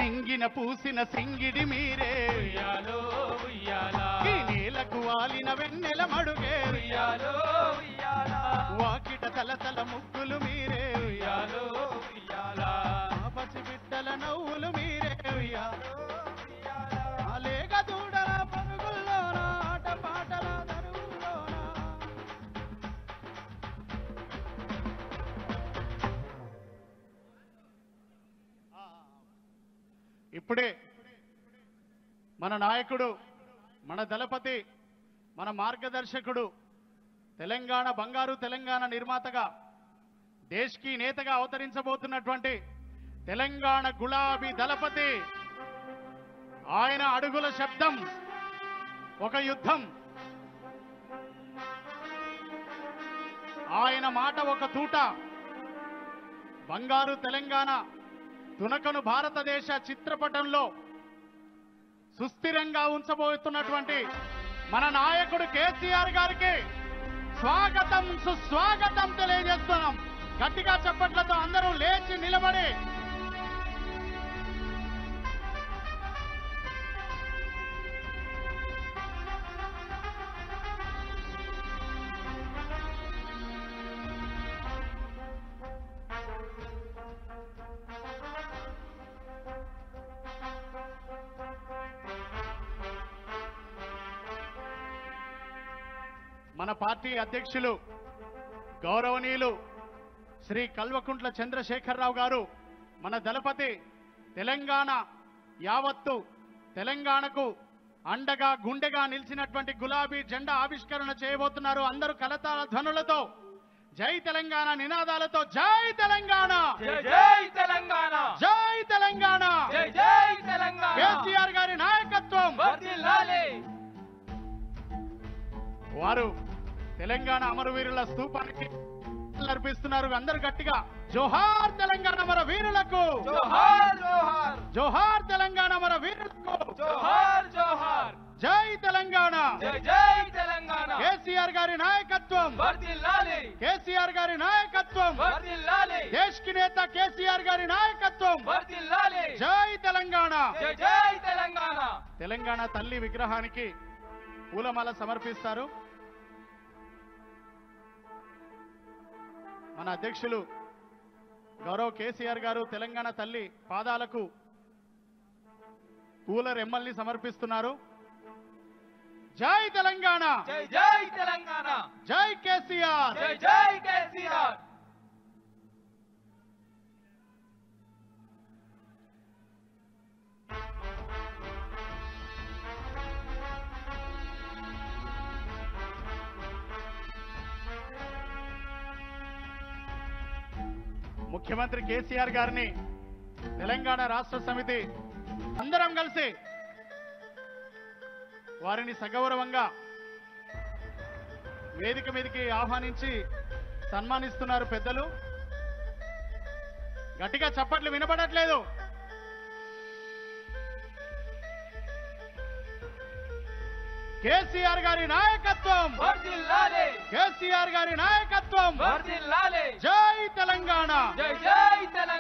నింగిన పూసిన సింగిడి మీరే ఉయ్యాలో ఉయ్యాల ఈ నేలకు వాలిన వెన్నెల మడుగే ఉయ్యాలో ఉయ్యాల వాకిట తల తల ముగ్గులు మీరే ఉయ్యాలో ఉయ్యాల ఆ పసి బిడ్డల నవ్వులు మీరే ఉయ్యాలో లేక దూడల పరుగుల్లోన ఆట పాటల దరువుల్లోన ఇప్పుడే మన నాయకుడు మన దళపతి మన మార్గదర్శకుడు తెలంగాణ బంగారు తెలంగాణ నిర్మాతగా దేశ్కి నేతగా అవతరించబోతున్నటువంటి తెలంగాణ గులాబీ దళపతి ఆయన అడుగుల శబ్దం ఒక యుద్ధం ఆయన మాట ఒక తూట బంగారు తెలంగాణ తునకను భారతదేశ చిత్రపటంలో సుస్థిరంగా ఉంచబోతున్నటువంటి మన నాయకుడు కేసీఆర్ గారికి స్వాగతం సుస్వాగతం తెలియజేస్తున్నాం గట్టిగా చప్పట్లతో అందరూ లేచి నిలబడి మన పార్టీ అధ్యక్షులు గౌరవనీయులు శ్రీ కల్వకుంట్ల చంద్రశేఖరరావు గారు మన దళపతి తెలంగాణ యావత్తు తెలంగాణకు అండగా గుండెగా నిలిచినటువంటి గులాబీ జెండా ఆవిష్కరణ చేయబోతున్నారు అందరూ కలతాల ధ్వనులతో జై తెలంగాణ నినాదాలతో జై తెలంగాణ జై జై తెలంగాణ జై తెలంగాణ జై జై తెలంగాణ కేసీఆర్ గారి నాయకత్వం వర్ధిల్లాలి వారు తెలంగాణ అమరవీరుల స్తూపానికి అర్పిస్తున్నారు అందరు గట్టిగా జోహార్ తెలంగాణ మన వీరులకు జోహార్ జోహార్ జోహార్ తెలంగాణ మన వీరులకు జోహార్ జోహార్ జై తెలంగాణ జై జై తెలంగాణ కేసీఆర్ గారి నాయకత్వం వర్ధిల్లాలి కేసీఆర్ గారి నాయకత్వం వర్ధిల్లాలి దేశ్ కి నేత కేసీఆర్ గారి నాయకత్వం వర్ధిల్లాలి జై తెలంగాణ జై జై తెలంగాణ తెలంగాణ తల్లి విగ్రహానికి పూలమాల సమర్పిస్తారు మన అధ్యక్షులు గౌరవ్ కేసీఆర్ గారు తెలంగాణ తల్లి పాదాలకు పూల రెమ్మల్ని సమర్పిస్తున్నారు జై తెలంగాణ జై జై తెలంగాణ జై కేసీఆర్ జై జై కేసీఆర్ ముఖ్యమంత్రి కేసీఆర్ గారిని తెలంగాణ రాష్ట్ర సమితి అందరం కలిసి వారిని సగౌరవంగా వేదిక మీదకి ఆహ్వానించి సన్మానిస్తున్నారు పెద్దలు గట్టిగా చప్పట్లు వినపడట్లేదు కేసీఆర్ గారి నాయకత్వం వర్ధిల్లాలి కేసీఆర్ గారి నాయకత్వం వర్ధిల్లాలి జై తెలంగాణ జై జై తెలంగాణ